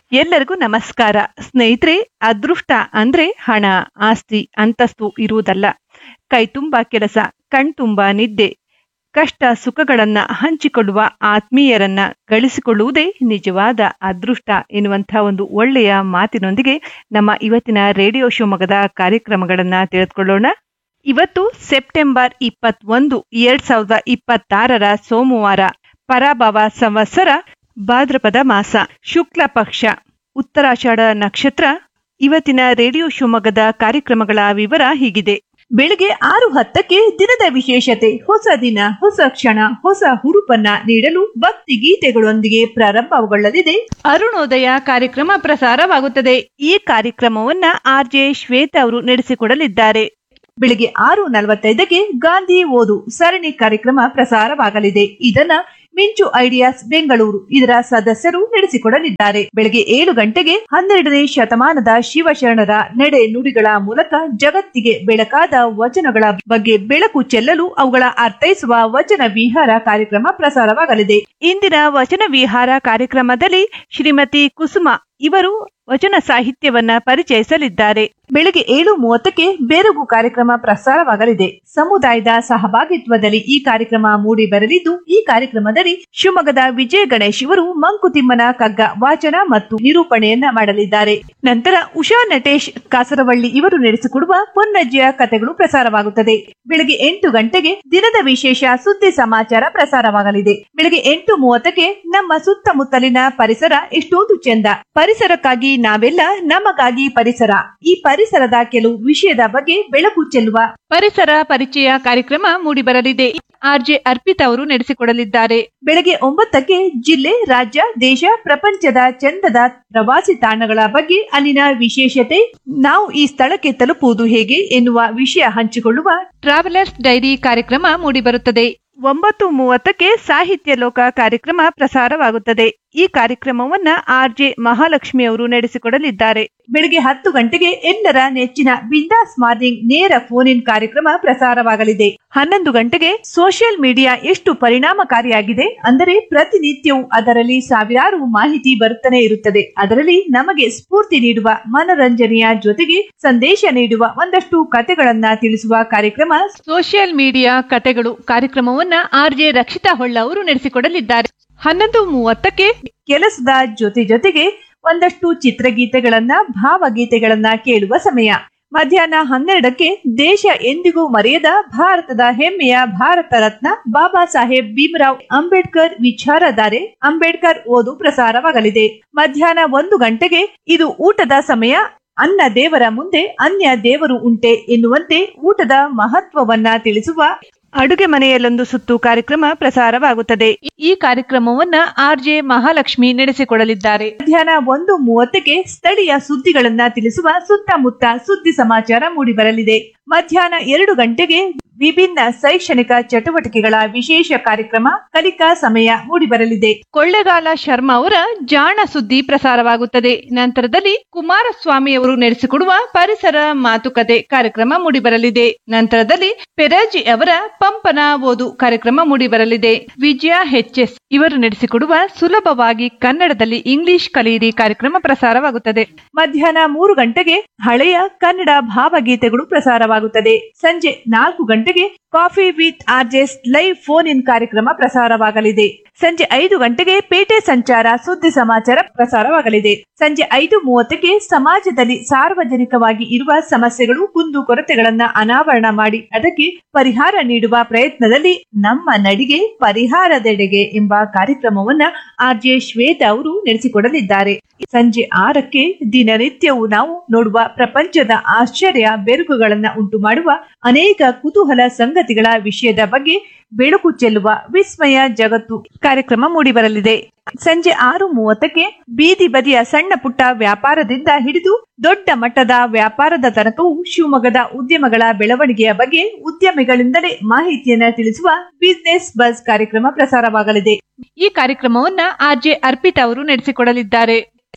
ಎಲ್ಲರಿಗೂ ನಮಸ್ಕಾರ ಸ್ನೇಹಿತರೆ ಅದೃಷ್ಟ ಅಂದ್ರೆ ಹಣ ಆಸ್ತಿ ಅಂತಸ್ತು ಇರುವುದಲ್ಲ ಕೈತುಂಬ ಕೆಲಸ ಕಣ್ತುಂಬ ನಿದ್ದೆ ಕಷ್ಟ ಸುಖಗಳನ್ನ ಹಂಚಿಕೊಳ್ಳುವ ಆತ್ಮೀಯರನ್ನ ಗಳಿಸಿಕೊಳ್ಳುವುದೇ ನಿಜವಾದ ಅದೃಷ್ಟ ಎನ್ನುವಂಥ ಒಂದು ಒಳ್ಳೆಯ ಮಾತಿನೊಂದಿಗೆ ನಮ್ಮ ಇವತ್ತಿನ ರೇಡಿಯೋ ಶಿವಮೊಗ್ಗದ ಕಾರ್ಯಕ್ರಮಗಳನ್ನ ತಿಳಿದುಕೊಳ್ಳೋಣ ಇವತ್ತು ಸೆಪ್ಟೆಂಬರ್ ಇಪ್ಪತ್ತೊಂದು ಎರಡ್ ಸಾವಿರದ ಇಪ್ಪತ್ತಾರರ ಸೋಮವಾರ ಪರಾಭವ ಸಂವತ್ಸರ ಭಾದ್ರಪದ ಮಾಸ ಶುಕ್ಲ ಪಕ್ಷ ಉತ್ತರಾಷಾಢ ನಕ್ಷತ್ರ ಇವತ್ತಿನ ರೇಡಿಯೋ ಶಿವಮೊಗ್ಗದ ಕಾರ್ಯಕ್ರಮಗಳ ವಿವರ ಹೀಗಿದೆ ಬೆಳಗ್ಗೆ ಆರು ಹತ್ತಕ್ಕೆ ದಿನದ ವಿಶೇಷತೆ ಹೊಸ ದಿನ ಹೊಸ ಕ್ಷಣ ಹೊಸ ಹುರುಪನ್ನ ನೀಡಲು ಭಕ್ತಿ ಗೀತೆಗಳೊಂದಿಗೆ ಪ್ರಾರಂಭಗೊಳ್ಳಲಿದೆ ಅರುಣೋದಯ ಕಾರ್ಯಕ್ರಮ ಪ್ರಸಾರವಾಗುತ್ತದೆ ಈ ಕಾರ್ಯಕ್ರಮವನ್ನ ಆರ್ ಜೆ ಶ್ವೇತಾ ಅವರು ನಡೆಸಿಕೊಡಲಿದ್ದಾರೆ ಬೆಳಿಗ್ಗೆ ಆರು ನಲವತ್ತೈದಕ್ಕೆ ಗಾಂಧಿ ಓದು ಸರಣಿ ಕಾರ್ಯಕ್ರಮ ಪ್ರಸಾರವಾಗಲಿದೆ ಇದನ್ನ ಮಿಂಚು ಐಡಿಯಾಸ್ ಬೆಂಗಳೂರು ಇದರ ಸದಸ್ಯರು ನಡೆಸಿಕೊಡಲಿದ್ದಾರೆ ಬೆಳಗ್ಗೆ ಏಳು ಗಂಟೆಗೆ ಹನ್ನೆರಡನೇ ಶತಮಾನದ ಶಿವಶರಣರ ನಡೆ ನುಡಿಗಳ ಮೂಲಕ ಜಗತ್ತಿಗೆ ಬೆಳಕಾದ ವಚನಗಳ ಬಗ್ಗೆ ಬೆಳಕು ಚೆಲ್ಲಲು ಅವುಗಳ ಅರ್ಥೈಸುವ ವಚನ ವಿಹಾರ ಕಾರ್ಯಕ್ರಮ ಪ್ರಸಾರವಾಗಲಿದೆ ಇಂದಿನ ವಚನ ವಿಹಾರ ಕಾರ್ಯಕ್ರಮದಲ್ಲಿ ಶ್ರೀಮತಿ ಕುಸುಮ ಇವರು ವಚನ ಸಾಹಿತ್ಯವನ್ನ ಪರಿಚಯಿಸಲಿದ್ದಾರೆ ಬೆಳಗ್ಗೆ ಏಳು ಮೂವತ್ತಕ್ಕೆ ಬೆರಗು ಕಾರ್ಯಕ್ರಮ ಪ್ರಸಾರವಾಗಲಿದೆ ಸಮುದಾಯದ ಸಹಭಾಗಿತ್ವದಲ್ಲಿ ಈ ಕಾರ್ಯಕ್ರಮ ಮೂಡಿ ಬರಲಿದ್ದು ಈ ಕಾರ್ಯಕ್ರಮದಲ್ಲಿ ಶಿವಮೊಗ್ಗದ ವಿಜಯ ಗಣೇಶ್ ಇವರು ಮಂಕುತಿಮ್ಮನ ಕಗ್ಗ ವಾಚನ ಮತ್ತು ನಿರೂಪಣೆಯನ್ನ ಮಾಡಲಿದ್ದಾರೆ ನಂತರ ಉಷಾ ನಟೇಶ್ ಕಾಸರವಳ್ಳಿ ಇವರು ನಡೆಸಿಕೊಡುವ ಪೊನ್ನಜ್ಜಿಯ ಕಥೆಗಳು ಪ್ರಸಾರವಾಗುತ್ತದೆ ಬೆಳಗ್ಗೆ ಎಂಟು ಗಂಟೆಗೆ ದಿನದ ವಿಶೇಷ ಸುದ್ದಿ ಸಮಾಚಾರ ಪ್ರಸಾರವಾಗಲಿದೆ ಬೆಳಗ್ಗೆ ಎಂಟು ಮೂವತ್ತಕ್ಕೆ ನಮ್ಮ ಸುತ್ತಮುತ್ತಲಿನ ಪರಿಸರ ಎಷ್ಟೊಂದು ಚೆಂದ ಪರಿಸರಕ್ಕಾಗಿ ನಾವೆಲ್ಲ ನಮಗಾಗಿ ಪರಿಸರ ಈ ಪರಿಸರದ ಕೆಲವು ವಿಷಯದ ಬಗ್ಗೆ ಬೆಳಕು ಚೆಲ್ಲುವ ಪರಿಸರ ಪರಿಚಯ ಕಾರ್ಯಕ್ರಮ ಮೂಡಿಬರಲಿದೆ ಆರ್ಜೆ ಅರ್ಪಿತಾ ಅವರು ನಡೆಸಿಕೊಡಲಿದ್ದಾರೆ ಬೆಳಗ್ಗೆ ಒಂಬತ್ತಕ್ಕೆ ಜಿಲ್ಲೆ ರಾಜ್ಯ ದೇಶ ಪ್ರಪಂಚದ ಚಂದದ ಪ್ರವಾಸಿ ತಾಣಗಳ ಬಗ್ಗೆ ಅಲ್ಲಿನ ವಿಶೇಷತೆ ನಾವು ಈ ಸ್ಥಳಕ್ಕೆ ತಲುಪುವುದು ಹೇಗೆ ಎನ್ನುವ ವಿಷಯ ಹಂಚಿಕೊಳ್ಳುವ ಟ್ರಾವೆಲರ್ಸ್ ಡೈರಿ ಕಾರ್ಯಕ್ರಮ ಮೂಡಿಬರುತ್ತದೆ ಒಂಬತ್ತು ಮೂವತ್ತಕ್ಕೆ ಸಾಹಿತ್ಯ ಲೋಕ ಕಾರ್ಯಕ್ರಮ ಪ್ರಸಾರವಾಗುತ್ತದೆ ಈ ಕಾರ್ಯಕ್ರಮವನ್ನ ಆರ್ ಜೆ ಮಹಾಲಕ್ಷ್ಮಿ ಅವರು ನಡೆಸಿಕೊಡಲಿದ್ದಾರೆ ಬೆಳಗ್ಗೆ ಹತ್ತು ಗಂಟೆಗೆ ಎಲ್ಲರ ನೆಚ್ಚಿನ ಬಿಂದಾಸ್ ಮಾರ್ನಿಂಗ್ ನೇರ ಫೋನ್ ಇನ್ ಕಾರ್ಯಕ್ರಮ ಪ್ರಸಾರವಾಗಲಿದೆ ಹನ್ನೊಂದು ಗಂಟೆಗೆ ಸೋಷಿಯಲ್ ಮೀಡಿಯಾ ಎಷ್ಟು ಪರಿಣಾಮಕಾರಿಯಾಗಿದೆ ಅಂದರೆ ಪ್ರತಿನಿತ್ಯವೂ ಅದರಲ್ಲಿ ಸಾವಿರಾರು ಮಾಹಿತಿ ಬರುತ್ತಾನೆ ಇರುತ್ತದೆ ಅದರಲ್ಲಿ ನಮಗೆ ಸ್ಫೂರ್ತಿ ನೀಡುವ ಮನರಂಜನೆಯ ಜೊತೆಗೆ ಸಂದೇಶ ನೀಡುವ ಒಂದಷ್ಟು ಕತೆಗಳನ್ನ ತಿಳಿಸುವ ಕಾರ್ಯಕ್ರಮ ಸೋಷಿಯಲ್ ಮೀಡಿಯಾ ಕತೆಗಳು ಕಾರ್ಯಕ್ರಮವನ್ನ ಆರ್ ಜೆ ರಕ್ಷಿತಾ ಹೊಳ್ಳ ಅವರು ನಡೆಸಿಕೊಡಲಿದ್ದಾರೆ ಹನ್ನೊಂದು ಮೂವತ್ತಕ್ಕೆ ಕೆಲಸದ ಜೊತೆ ಜೊತೆಗೆ ಒಂದಷ್ಟು ಚಿತ್ರಗೀತೆಗಳನ್ನ ಭಾವಗೀತೆಗಳನ್ನ ಕೇಳುವ ಸಮಯ ಮಧ್ಯಾಹ್ನ ಹನ್ನೆರಡಕ್ಕೆ ದೇಶ ಎಂದಿಗೂ ಮರೆಯದ ಭಾರತದ ಹೆಮ್ಮೆಯ ಭಾರತ ರತ್ನ ಬಾಬಾ ಸಾಹೇಬ್ ಭೀಮರಾವ್ ಅಂಬೇಡ್ಕರ್ ವಿಚಾರಧಾರೆ ಅಂಬೇಡ್ಕರ್ ಓದು ಪ್ರಸಾರವಾಗಲಿದೆ ಮಧ್ಯಾಹ್ನ ಒಂದು ಗಂಟೆಗೆ ಇದು ಊಟದ ಸಮಯ ಅನ್ನ ದೇವರ ಮುಂದೆ ಅನ್ಯ ದೇವರು ಉಂಟೆ ಎನ್ನುವಂತೆ ಊಟದ ಮಹತ್ವವನ್ನ ತಿಳಿಸುವ ಅಡುಗೆ ಮನೆಯಲ್ಲೊಂದು ಸುತ್ತು ಕಾರ್ಯಕ್ರಮ ಪ್ರಸಾರವಾಗುತ್ತದೆ ಈ ಕಾರ್ಯಕ್ರಮವನ್ನ ಆರ್ ಜೆ ಮಹಾಲಕ್ಷ್ಮಿ ನಡೆಸಿಕೊಡಲಿದ್ದಾರೆ ಮಧ್ಯಾಹ್ನ ಒಂದು ಮೂವತ್ತಕ್ಕೆ ಸ್ಥಳೀಯ ಸುದ್ದಿಗಳನ್ನ ತಿಳಿಸುವ ಸುತ್ತಮುತ್ತ ಸುದ್ದಿ ಸಮಾಚಾರ ಮೂಡಿಬರಲಿದೆ ಮಧ್ಯಾಹ್ನ ಎರಡು ಗಂಟೆಗೆ ವಿಭಿನ್ನ ಶೈಕ್ಷಣಿಕ ಚಟುವಟಿಕೆಗಳ ವಿಶೇಷ ಕಾರ್ಯಕ್ರಮ ಕಲಿಕಾ ಸಮಯ ಮೂಡಿಬರಲಿದೆ ಕೊಳ್ಳೆಗಾಲ ಶರ್ಮಾ ಅವರ ಜಾಣ ಸುದ್ದಿ ಪ್ರಸಾರವಾಗುತ್ತದೆ ನಂತರದಲ್ಲಿ ಕುಮಾರಸ್ವಾಮಿ ಅವರು ನಡೆಸಿಕೊಡುವ ಪರಿಸರ ಮಾತುಕತೆ ಕಾರ್ಯಕ್ರಮ ಮೂಡಿಬರಲಿದೆ ನಂತರದಲ್ಲಿ ಪೆರಾಜಿ ಅವರ ಪಂಪನ ಓದು ಕಾರ್ಯಕ್ರಮ ಮೂಡಿಬರಲಿದೆ ವಿಜಯ ಎಸ್ ಇವರು ನಡೆಸಿಕೊಡುವ ಸುಲಭವಾಗಿ ಕನ್ನಡದಲ್ಲಿ ಇಂಗ್ಲಿಷ್ ಕಲಿಯಿರಿ ಕಾರ್ಯಕ್ರಮ ಪ್ರಸಾರವಾಗುತ್ತದೆ ಮಧ್ಯಾಹ್ನ ಮೂರು ಗಂಟೆಗೆ ಹಳೆಯ ಕನ್ನಡ ಭಾವಗೀತೆಗಳು ಪ್ರಸಾರವಾಗುತ್ತದೆ ಸಂಜೆ ನಾಲ್ಕು ಗಂಟೆಗೆ coffee with RJs live phone in ಕಾರ್ಯಕ್ರಮ ಪ್ರಸಾರವಾಗಲಿದೆ ಸಂಜೆ ಐದು ಗಂಟೆಗೆ ಪೇಟೆ ಸಂಚಾರ ಸುದ್ದಿ ಸಮಾಚಾರ ಪ್ರಸಾರವಾಗಲಿದೆ ಸಂಜೆ ಐದು ಮೂವತ್ತಕ್ಕೆ ಸಮಾಜದಲ್ಲಿ ಸಾರ್ವಜನಿಕವಾಗಿ ಇರುವ ಸಮಸ್ಯೆಗಳು ಕುಂದು ಕೊರತೆಗಳನ್ನ ಅನಾವರಣ ಮಾಡಿ ಅದಕ್ಕೆ ಪರಿಹಾರ ನೀಡುವ ಪ್ರಯತ್ನದಲ್ಲಿ ನಮ್ಮ ನಡಿಗೆ ಪರಿಹಾರದೆಡೆಗೆ ಎಂಬ ಕಾರ್ಯಕ್ರಮವನ್ನ ಆರ್ ಜೆ ಶ್ವೇತಾ ಅವರು ನಡೆಸಿಕೊಡಲಿದ್ದಾರೆ ಸಂಜೆ ಆರಕ್ಕೆ ದಿನನಿತ್ಯವೂ ನಾವು ನೋಡುವ ಪ್ರಪಂಚದ ಆಶ್ಚರ್ಯ ಬೆರುಕುಗಳನ್ನ ಉಂಟು ಮಾಡುವ ಅನೇಕ ಕುತೂಹಲ ಸಂಗತಿಗಳ ವಿಷಯದ ಬಗ್ಗೆ ಬೆಳಕು ಚೆಲ್ಲುವ ವಿಸ್ಮಯ ಜಗತ್ತು ಕಾರ್ಯಕ್ರಮ ಮೂಡಿಬರಲಿದೆ ಸಂಜೆ ಆರು ಮೂವತ್ತಕ್ಕೆ ಬೀದಿ ಬದಿಯ ಸಣ್ಣ ಪುಟ್ಟ ವ್ಯಾಪಾರದಿಂದ ಹಿಡಿದು ದೊಡ್ಡ ಮಟ್ಟದ ವ್ಯಾಪಾರದ ತನಕವೂ ಶಿವಮೊಗ್ಗದ ಉದ್ಯಮಗಳ ಬೆಳವಣಿಗೆಯ ಬಗ್ಗೆ ಉದ್ಯಮಿಗಳಿಂದಲೇ ಮಾಹಿತಿಯನ್ನ ತಿಳಿಸುವ ಬಿಸಿನೆಸ್ ಬಸ್ ಕಾರ್ಯಕ್ರಮ ಪ್ರಸಾರವಾಗಲಿದೆ ಈ ಕಾರ್ಯಕ್ರಮವನ್ನ ಆರ್ ಜೆ ಅರ್ಪಿತಾ ಅವರು ನಡೆಸಿಕೊಡಲಿದ್ದಾರೆ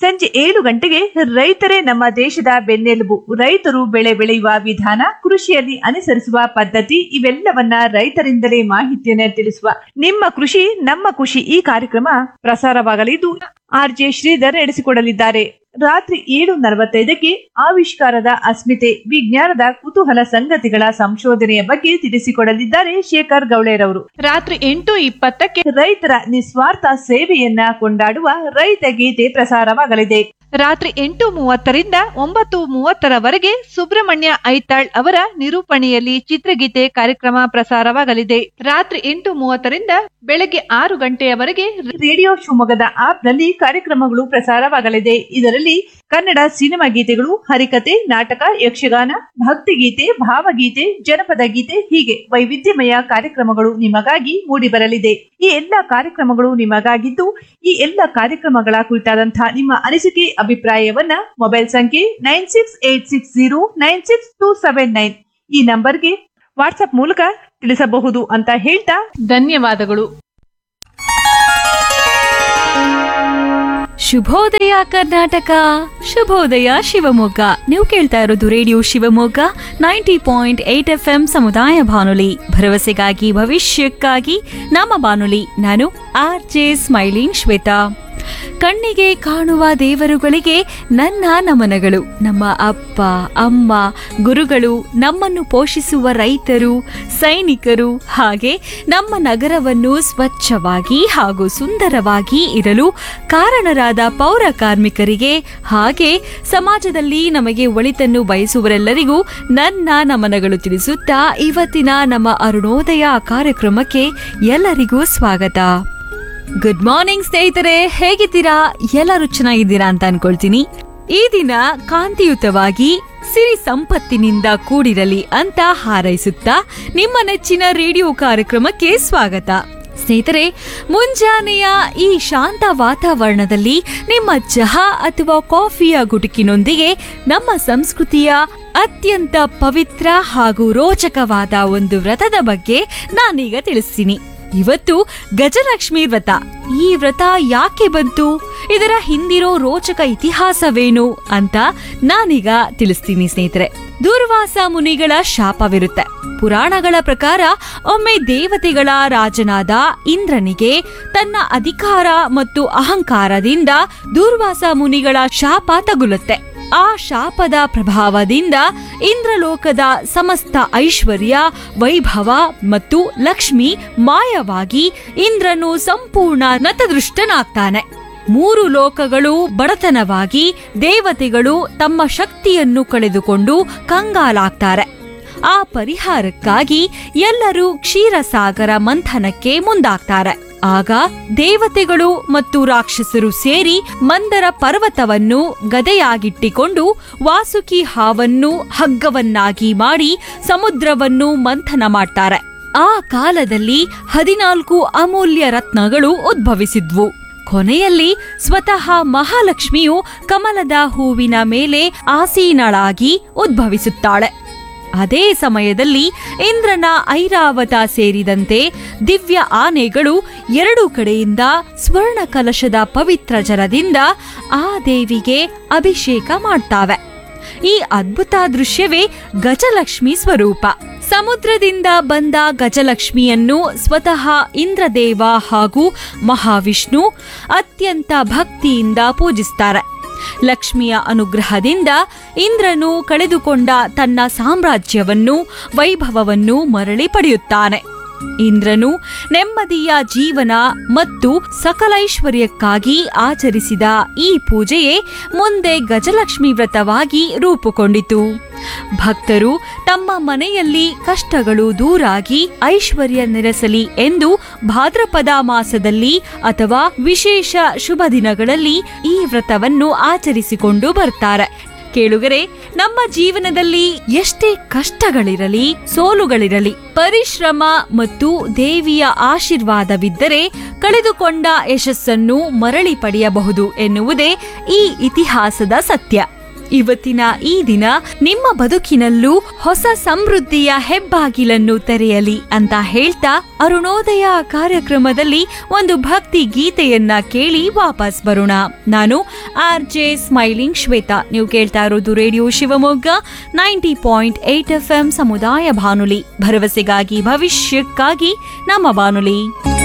ಸಂಜೆ ಏಳು ಗಂಟೆಗೆ ರೈತರೇ ನಮ್ಮ ದೇಶದ ಬೆನ್ನೆಲುಬು ರೈತರು ಬೆಳೆ ಬೆಳೆಯುವ ವಿಧಾನ ಕೃಷಿಯಲ್ಲಿ ಅನುಸರಿಸುವ ಪದ್ಧತಿ ಇವೆಲ್ಲವನ್ನ ರೈತರಿಂದಲೇ ಮಾಹಿತಿಯನ್ನ ತಿಳಿಸುವ ನಿಮ್ಮ ಕೃಷಿ ನಮ್ಮ ಖುಷಿ ಈ ಕಾರ್ಯಕ್ರಮ ಪ್ರಸಾರವಾಗಲಿದ್ದು ಆರ್ ಜೆ ಶ್ರೀಧರ್ ನಡೆಸಿಕೊಡಲಿದ್ದಾರೆ ರಾತ್ರಿ ಏಳು ನಲವತ್ತೈದಕ್ಕೆ ಆವಿಷ್ಕಾರದ ಅಸ್ಮಿತೆ ವಿಜ್ಞಾನದ ಕುತೂಹಲ ಸಂಗತಿಗಳ ಸಂಶೋಧನೆಯ ಬಗ್ಗೆ ತಿಳಿಸಿಕೊಡಲಿದ್ದಾರೆ ಶೇಖರ್ ಗೌಳೇರವರು ರಾತ್ರಿ ಎಂಟು ಇಪ್ಪತ್ತಕ್ಕೆ ರೈತರ ನಿಸ್ವಾರ್ಥ ಸೇವೆಯನ್ನ ಕೊಂಡಾಡುವ ರೈತ ಗೀತೆ ಪ್ರಸಾರವಾಗಲಿದೆ ರಾತ್ರಿ ಎಂಟು ಮೂವತ್ತರಿಂದ ಒಂಬತ್ತು ಮೂವತ್ತರವರೆಗೆ ಸುಬ್ರಹ್ಮಣ್ಯ ಐತಾಳ್ ಅವರ ನಿರೂಪಣೆಯಲ್ಲಿ ಚಿತ್ರಗೀತೆ ಕಾರ್ಯಕ್ರಮ ಪ್ರಸಾರವಾಗಲಿದೆ ರಾತ್ರಿ ಎಂಟು ಮೂವತ್ತರಿಂದ ಬೆಳಗ್ಗೆ ಆರು ಗಂಟೆಯವರೆಗೆ ರೇಡಿಯೋ ಶಿವಮೊಗ್ಗದ ಆಪ್ ನಲ್ಲಿ ಕಾರ್ಯಕ್ರಮಗಳು ಪ್ರಸಾರವಾಗಲಿದೆ ಇದರಲ್ಲಿ ಕನ್ನಡ ಸಿನಿಮಾ ಗೀತೆಗಳು ಹರಿಕತೆ ನಾಟಕ ಯಕ್ಷಗಾನ ಭಕ್ತಿಗೀತೆ ಭಾವಗೀತೆ ಜನಪದ ಗೀತೆ ಹೀಗೆ ವೈವಿಧ್ಯಮಯ ಕಾರ್ಯಕ್ರಮಗಳು ನಿಮಗಾಗಿ ಮೂಡಿಬರಲಿದೆ ಈ ಎಲ್ಲ ಕಾರ್ಯಕ್ರಮಗಳು ನಿಮಗಾಗಿದ್ದು ಈ ಎಲ್ಲ ಕಾರ್ಯಕ್ರಮಗಳ ಕುರಿತಾದಂತಹ ನಿಮ್ಮ ಅನಿಸಿಕೆ ಅಭಿಪ್ರಾಯವನ್ನ ಮೊಬೈಲ್ ಸಂಖ್ಯೆ nine six eight six zero nine six two seven nine ಈ ನಂಬರ್ಗೆ ವಾಟ್ಸ್ಆಪ್ ಮೂಲಕ ತಿಳಿಸಬಹುದು ಅಂತ ಹೇಳ್ತಾ ಧನ್ಯವಾದಗಳು ಶುಭೋದಯ ಕರ್ನಾಟಕ ಶುಭೋದಯ ಶಿವಮೊಗ್ಗ ನೀವು ಕೇಳ್ತಾ ಇರೋದು radio Shivamogga ninety point eight F M ಸಮುದಾಯ ಬಾನುಲಿ ಭರವಸೆಗಾಗಿ ಭವಿಷ್ಯಕ್ಕಾಗಿ ನಮ್ಮ ಬಾನುಲಿ ನಾನು ಆರ್ ಜೆ ಸ್ಮೈಲಿಂಗ್ ಶ್ವೇತಾ ಕಣ್ಣಿಗೆ ಕಾಣುವ ದೇವರುಗಳಿಗೆ ನನ್ನ ನಮನಗಳು ನಮ್ಮ ಅಪ್ಪ ಅಮ್ಮ ಗುರುಗಳು ನಮ್ಮನ್ನು ಪೋಷಿಸುವ ರೈತರು ಸೈನಿಕರು ಹಾಗೆ ನಮ್ಮ ನಗರವನ್ನು ಸ್ವಚ್ಛವಾಗಿ ಹಾಗೂ ಸುಂದರವಾಗಿ ಇರಲು ಕಾರಣರಾದ ಪೌರ ಕಾರ್ಮಿಕರಿಗೆ ಹಾಗೆ ಸಮಾಜದಲ್ಲಿ ನಮಗೆ ಒಳಿತನ್ನು ಬಯಸುವರೆಲ್ಲರಿಗೂ ನನ್ನ ನಮನಗಳು ತಿಳಿಸುತ್ತಾ ಇವತ್ತಿನ ನಮ್ಮ ಅರುಣೋದಯ ಕಾರ್ಯಕ್ರಮಕ್ಕೆ ಎಲ್ಲರಿಗೂ ಸ್ವಾಗತ ಗುಡ್ ಮಾರ್ನಿಂಗ್ ಸ್ನೇಹಿತರೆ ಹೇಗಿದ್ದೀರಾ ಎಲ್ಲರೂ ಚೆನ್ನಾಗಿದ್ದೀರಾ ಅಂತ ಅನ್ಕೊಳ್ತೀನಿ ಈ ದಿನ ಕಾಂತಿಯುತವಾಗಿ ಸಿರಿ ಸಂಪತ್ತಿನಿಂದ ಕೂಡಿರಲಿ ಅಂತ ಹಾರೈಸುತ್ತಾ ನಿಮ್ಮ ನೆಚ್ಚಿನ ರೇಡಿಯೋ ಕಾರ್ಯಕ್ರಮಕ್ಕೆ ಸ್ವಾಗತ ಸ್ನೇಹಿತರೆ ಮುಂಜಾನೆಯ ಈ ಶಾಂತ ವಾತಾವರಣದಲ್ಲಿ ನಿಮ್ಮ ಚಹಾ ಅಥವಾ ಕಾಫಿಯ ಗುಟುಕಿನೊಂದಿಗೆ ನಮ್ಮ ಸಂಸ್ಕೃತಿಯ ಅತ್ಯಂತ ಪವಿತ್ರ ಹಾಗೂ ರೋಚಕವಾದ ಒಂದು ವ್ರತದ ಬಗ್ಗೆ ನಾನೀಗ ತಿಳಿಸ್ತೀನಿ ಇವತ್ತು ಗಜಲಕ್ಷ್ಮಿ ವ್ರತ ಈ ವ್ರತ ಯಾಕೆ ಬಂತು ಇದರ ಹಿಂದಿರೋ ರೋಚಕ ಇತಿಹಾಸವೇನು ಅಂತ ನಾನೀಗ ತಿಳಿಸ್ತೀನಿ ಸ್ನೇಹಿತರೆ ದೂರ್ವಾಸ ಮುನಿಗಳ ಶಾಪವಿರುತ್ತೆ ಪುರಾಣಗಳ ಪ್ರಕಾರ ಒಮ್ಮೆ ದೇವತೆಗಳ ರಾಜನಾದ ಇಂದ್ರನಿಗೆ ತನ್ನ ಅಧಿಕಾರ ಮತ್ತು ಅಹಂಕಾರದಿಂದ ದೂರ್ವಾಸ ಮುನಿಗಳ ಶಾಪ ತಗುಲುತ್ತೆ ಆ ಶಾಪದ ಪ್ರಭಾವದಿಂದ ಇಂದ್ರಲೋಕದ ಸಮಸ್ತ ಐಶ್ವರ್ಯ ವೈಭವ ಮತ್ತು ಲಕ್ಷ್ಮಿ ಮಾಯವಾಗಿ ಇಂದ್ರನು ಸಂಪೂರ್ಣ ನತದೃಷ್ಟನಾಗ್ತಾನೆ ಮೂರು ಲೋಕಗಳು ಬಡತನವಾಗಿ ದೇವತೆಗಳು ತಮ್ಮ ಶಕ್ತಿಯನ್ನು ಕಳೆದುಕೊಂಡು ಕಂಗಾಲಾಗ್ತಾರೆ ಆ ಪರಿಹಾರಕ್ಕಾಗಿ ಎಲ್ಲರೂ ಕ್ಷೀರಸಾಗರ ಮಂಥನಕ್ಕೆ ಮುಂದಾಗ್ತಾರೆ ಆಗ ದೇವತೆಗಳು ಮತ್ತು ರಾಕ್ಷಸರು ಸೇರಿ ಮಂದರ ಪರ್ವತವನ್ನು ಗದೆಯಾಗಿಟ್ಟಿಕೊಂಡು ವಾಸುಕಿ ಹಾವನ್ನು ಹಗ್ಗವನ್ನಾಗಿ ಮಾಡಿ ಸಮುದ್ರವನ್ನು ಮಂಥನ ಮಾಡ್ತಾರೆ ಆ ಕಾಲದಲ್ಲಿ ಹದಿನಾಲ್ಕು ಅಮೂಲ್ಯ ರತ್ನಗಳು ಉದ್ಭವಿಸಿದ್ವು ಕೊನೆಯಲ್ಲಿ ಸ್ವತಃ ಮಹಾಲಕ್ಷ್ಮಿಯು ಕಮಲದ ಹೂವಿನ ಮೇಲೆ ಆಸೀನಳಾಗಿ ಉದ್ಭವಿಸುತ್ತಾಳೆ ಅದೇ ಸಮಯದಲ್ಲಿ ಇಂದ್ರನ ಐರಾವತ ಸೇರಿದಂತೆ ದಿವ್ಯ ಆನೆಗಳು ಎರಡು ಕಡೆಯಿಂದ ಸ್ವರ್ಣ ಕಲಶದ ಪವಿತ್ರ ಜಲದಿಂದ ಆ ದೇವಿಗೆ ಅಭಿಷೇಕ ಮಾಡ್ತಾವೆ ಈ ಅದ್ಭುತ ದೃಶ್ಯವೇ ಗಜಲಕ್ಷ್ಮಿ ಸ್ವರೂಪ ಸಮುದ್ರದಿಂದ ಬಂದ ಗಜಲಕ್ಷ್ಮಿಯನ್ನು ಸ್ವತಃ ಇಂದ್ರದೇವ ಹಾಗೂ ಮಹಾವಿಷ್ಣು ಅತ್ಯಂತ ಭಕ್ತಿಯಿಂದ ಪೂಜಿಸ್ತಾರೆ ಲಕ್ಷ್ಮಿಯ ಅನುಗ್ರಹದಿಂದ ಇಂದ್ರನು ಕಳೆದುಕೊಂಡ ತನ್ನ ಸಾಮ್ರಾಜ್ಯವನ್ನು ವೈಭವವನ್ನು ಮರಳಿ ಪಡೆಯುತ್ತಾನೆ ಇಂದ್ರನು ನೆಮ್ಮದಿಯ ಜೀವನ ಮತ್ತು ಸಕಲೈಶ್ವರ್ಯಕ್ಕಾಗಿ ಆಚರಿಸಿದ ಈ ಪೂಜೆಯೇ ಮುಂದೆ ಗಜಲಕ್ಷ್ಮಿ ವ್ರತವಾಗಿ ರೂಪುಗೊಂಡಿತು ಭಕ್ತರು ತಮ್ಮ ಮನೆಯಲ್ಲಿ ಕಷ್ಟಗಳು ದೂರಾಗಿ ಐಶ್ವರ್ಯ ನೆಲೆಸಲಿ ಎಂದು ಭಾದ್ರಪದ ಮಾಸದಲ್ಲಿ ಅಥವಾ ವಿಶೇಷ ಶುಭ ದಿನಗಳಲ್ಲಿ ಈ ವ್ರತವನ್ನು ಆಚರಿಸಿಕೊಂಡು ಬರ್ತಾರೆ ಕೇಳುಗರೆ ನಮ್ಮ ಜೀವನದಲ್ಲಿ ಎಷ್ಟೇ ಕಷ್ಟಗಳಿರಲಿ ಸೋಲುಗಳಿರಲಿ ಪರಿಶ್ರಮ ಮತ್ತು ದೇವಿಯ ಆಶೀರ್ವಾದವಿದ್ದರೆ ಕಳೆದುಕೊಂಡ ಯಶಸ್ಸನ್ನು ಮರಳಿ ಪಡೆಯಬಹುದು ಎನ್ನುವುದೇ ಈ ಇತಿಹಾಸದ ಸತ್ಯ ಇವತ್ತಿನ ಈ ದಿನ ನಿಮ್ಮ ಬದುಕಿನಲ್ಲೂ ಹೊಸ ಸಮೃದ್ಧಿಯ ಹೆಬ್ಬಾಗಿಲನ್ನು ತೆರೆಯಲಿ ಅಂತ ಹೇಳ್ತಾ ಅರುಣೋದಯ ಕಾರ್ಯಕ್ರಮದಲ್ಲಿ ಒಂದು ಭಕ್ತಿ ಗೀತೆಯನ್ನ ಕೇಳಿ ವಾಪಸ್ ಬರೋಣ ನಾನು ಆರ್ ಜೆ ಸ್ಮೈಲಿಂಗ್ ಶ್ವೇತಾ ನೀವು ಕೇಳ್ತಾ ಇರೋದು radio Shivamogga ninety point eight F M ಸಮುದಾಯ ಬಾನುಲಿ ಭರವಸೆಗಾಗಿ ಭವಿಷ್ಯಕ್ಕಾಗಿ ನಮ್ಮ ಬಾನುಲಿ